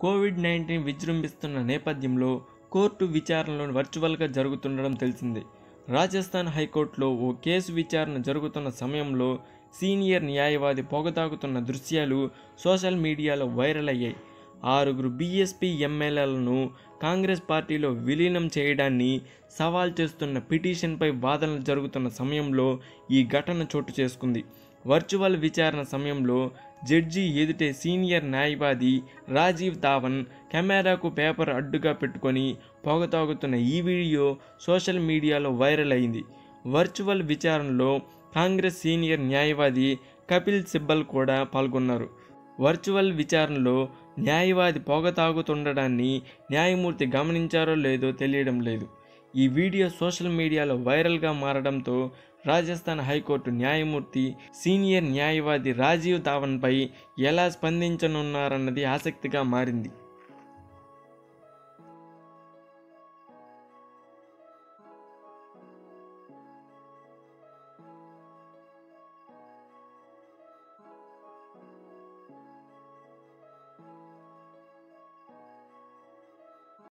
Covid nineteen విజృంభిస్తున్న నేపథ్యంలో court విచారణలు వర్చువల్గా జరుగుతుండడం తెలిసిందే రాజస్థాన్ హైకోర్టులో ఓ కేసు విచారణ జరుగుతున్న సమయంలో సీనియర్ న్యాయవాది పొగతాగుతున్న దృశ్యాలు సోషల్ మీడియాలో వైరల్ అయ్యాయి ఆరుగురు బీఎస్పీ ఎమ్మెల్యేలను కాంగ్రెస్ పార్టీలో విలీనం చేయడాన్ని సవాల్ చేస్తున్న పిటిషన్పై వాదనలు జరుగుతున్న సమయంలో ఈ ఘటన చోటు చేసుకుంది వర్చువల్ విచారణ సమయంలో జడ్జి ఎదుటే సీనియర్ న్యాయవాది రాజీవ్ ధావన్ కెమెరాకు పేపర్ అడ్డుగా పెట్టుకొని పొగతాగుతున్న ఈ వీడియో సోషల్ మీడియాలో వైరల్ అయింది వర్చువల్ విచారణలో కాంగ్రెస్ సీనియర్ న్యాయవాది కపిల్ సిబ్బల్ కూడా పాల్గొన్నారు వర్చువల్ విచారణలో న్యాయవాది పొగ తాగుతుండడాన్ని న్యాయమూర్తి గమనించారో లేదో తెలియడం లేదు ఈ వీడియో సోషల్ మీడియాలో వైరల్గా మారడంతో రాజస్థాన్ హైకోర్టు న్యాయమూర్తి సీనియర్ న్యాయవాది రాజీవ్ ధావన్పై ఎలా స్పందించనున్నారన్నది ఆసక్తిగా మారింది